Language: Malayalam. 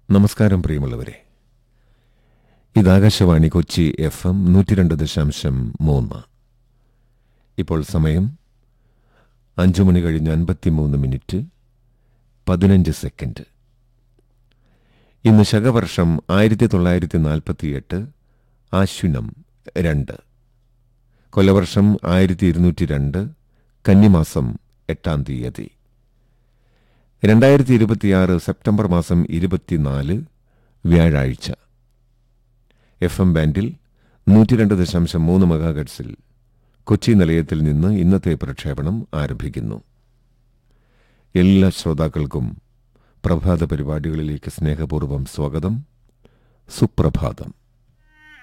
നമസ്കാരം പ്രിയമുള്ളവരെ ഇത് ആകാശവാണി കൊച്ചി എഫ് എം നൂറ്റി രണ്ട് ദശാംശം മൂന്ന് ഇപ്പോൾ സമയം അഞ്ചു മണി കഴിഞ്ഞ് അൻപത്തിമൂന്ന് മിനിറ്റ് പതിനഞ്ച് സെക്കൻഡ് ഇന്ന് ശകവർഷം ആയിരത്തി തൊള്ളായിരത്തി നാൽപ്പത്തിയെട്ട് ആശ്വിനം രണ്ട് കൊല്ലവർഷം ആയിരത്തി ഇരുന്നൂറ്റി രണ്ട് കന്നിമാസം എട്ടാം തീയതി രണ്ടായിരത്തി ഇരുപത്തിയാറ് സെപ്റ്റംബർ മാസം ഇരുപത്തിനാല് വ്യാഴാഴ്ച എഫ് എം ബാൻഡിൽ നൂറ്റി രണ്ട് ദശാംശം മൂന്ന് മെഗാഗട്സിൽ കൊച്ചി നിലയത്തിൽ നിന്ന് ഇന്നത്തെ പ്രക്ഷേപണം ആരംഭിക്കുന്നു എല്ലാ ശ്രോതാക്കൾക്കും പ്രഭാത പരിപാടികളിലേക്ക് സ്നേഹപൂർവ്വം സ്വാഗതം സുപ്രഭാതം